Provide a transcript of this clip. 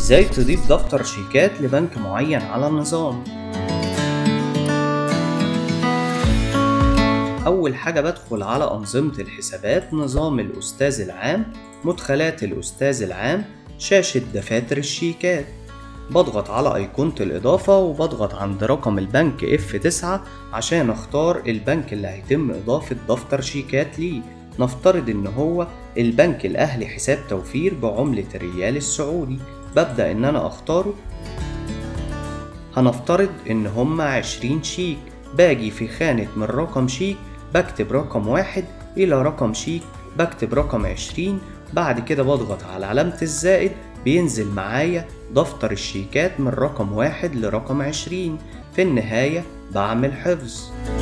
ازاي تضيف دفتر شيكات لبنك معين على النظام أول حاجة بدخل على أنظمة الحسابات نظام الأستاذ العام مدخلات الأستاذ العام شاشة دفاتر الشيكات بضغط على أيقونة الإضافة وبضغط عند رقم البنك F9 عشان أختار البنك اللي هيتم إضافة دفتر شيكات ليه نفترض إن هو البنك الأهلي حساب توفير بعملة الريال السعودي ببدأ إن أنا أختاره هنفترض إن هما عشرين شيك باجي في خانة من رقم شيك بكتب رقم واحد إلى رقم شيك بكتب رقم عشرين بعد كده بضغط على علامة الزائد بينزل معايا دفتر الشيكات من رقم واحد لرقم عشرين في النهاية بعمل حفظ